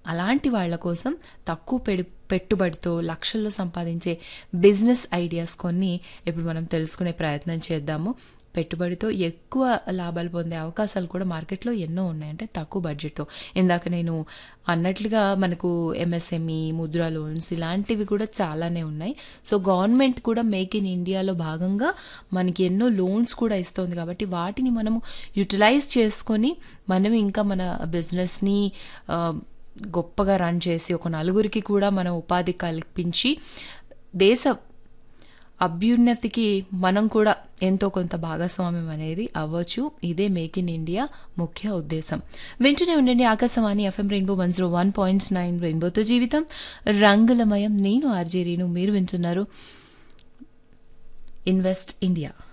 అలాంటి వాళ్ళ కోసం తక్కువ పెడు పెట్టుబడితో లక్షల్లో సంపాదించే బిజినెస్ ఐడియాస్ కొన్ని ఇప్పుడు మనం తెలుసుకునే ప్రయత్నం చేద్దాము పెట్టుబడితో ఎక్కువ లాభాలు పొందే అవకాశాలు కూడా మార్కెట్లో ఎన్నో ఉన్నాయి అంటే తక్కువ బడ్జెట్తో ఇందాక నేను అన్నట్లుగా మనకు ఎంఎస్ఎంఈ ముద్రా లోన్స్ ఇలాంటివి కూడా చాలానే ఉన్నాయి సో గవర్నమెంట్ కూడా మేక్ ఇన్ ఇండియాలో భాగంగా మనకి ఎన్నో లోన్స్ కూడా ఇస్తుంది కాబట్టి వాటిని మనము యూటిలైజ్ చేసుకొని మనం ఇంకా మన బిజినెస్ని గొప్పగా రన్ చేసి ఒక నలుగురికి కూడా మనం ఉపాధి కల్పించి దేశ అభ్యున్నతికి మనం కూడా ఎంతో కొంత భాగస్వామ్యం అనేది అవ్వచ్చు ఇదే మేక్ ఇన్ ఇండియా ముఖ్య ఉద్దేశం వింటూనే ఉండండి Akashvani FM rainbow one zero one point nine రెయిన్బోతో జీవితం రంగులమయం నేను ఆర్జే రీను మీరు వింటున్నారు ఇన్వెస్ట్ ఇండియా